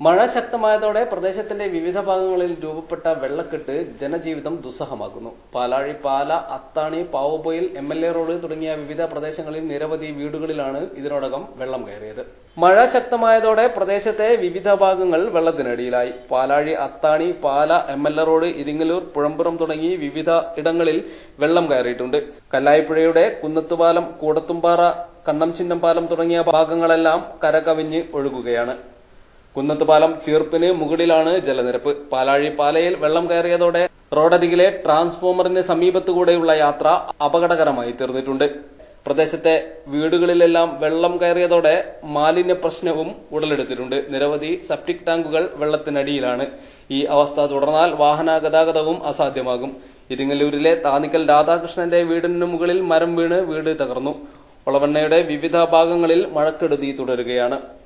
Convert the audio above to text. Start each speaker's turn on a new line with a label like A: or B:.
A: മഴ ശക്തമായതോടെ പ്രദേശത്തിന്റെ വിവിധ ഭാഗങ്ങളിൽ രൂപപ്പെട്ട വെള്ളക്കെട്ട് ജനജീവിതം ദുസ്സഹമാക്കുന്നു Palazhi Pala Athani Pavappoyil M L A road തുടങ്ങിയ വിവിധ പ്രദേശങ്ങളിൽ നിരവധി വീടുകളിലാണ് ഇതിനോടകം വെള്ളം കയറിയത് മഴ ശക്തമായതോടെ പ്രദേശത്തെ വിവിധ ഭാഗങ്ങൾ വെള്ളത്തിനടിയിലായി Palazhi Athani Pala M L A road Iringallur Puzhampuram തുടങ്ങി വിവിധ ഇടങ്ങളിൽ വെള്ളം കയറിയിട്ടുണ്ട് കല്ലായിപ്പുഴയുടെ കുന്നത്തുപാലം കൂടത്തുംപാറ കണ്ണംചിന്നം പാലം തുടങ്ങിയ ഭാഗങ്ങളെല്ലാം കരകവിഞ്ഞ് ഒഴുകുകയാണ് കുന്നത്തുപാലം ചീർപ്പിന് മുകളിലാണ് ജലനിരപ്പ് പാലാഴി പാലയിൽ വെള്ളം കയറിയതോടെ റോഡരികിലെ ട്രാൻസ്ഫോമറിന് സമീപത്തുകൂടെയുള്ള യാത്ര അപകടകരമായി തീർന്നിട്ടുണ്ട് പ്രദേശത്തെ വീടുകളിലെല്ലാം വെള്ളം കയറിയതോടെ മാലിന്യ പ്രശ്നവും ഉടലെടുത്തിട്ടുണ്ട് നിരവധി സെപ്റ്റിക് ടാങ്കുകൾ വെള്ളത്തിനടിയിലാണ് ഈ അവസ്ഥ തുടർന്നാൽ വാഹന ഗതാഗതവും അസാധ്യമാകും ഇരിങ്ങല്ലൂരിലെ താനിക്കൽ രാധാകൃഷ്ണന്റെ വീടിന് മുകളിൽ മരം വീണ് വീട് തകർന്നു ഒളവണ്ണയുടെ വിവിധ ഭാഗങ്ങളിൽ മഴക്കെടുതി തുടരുകയാണ്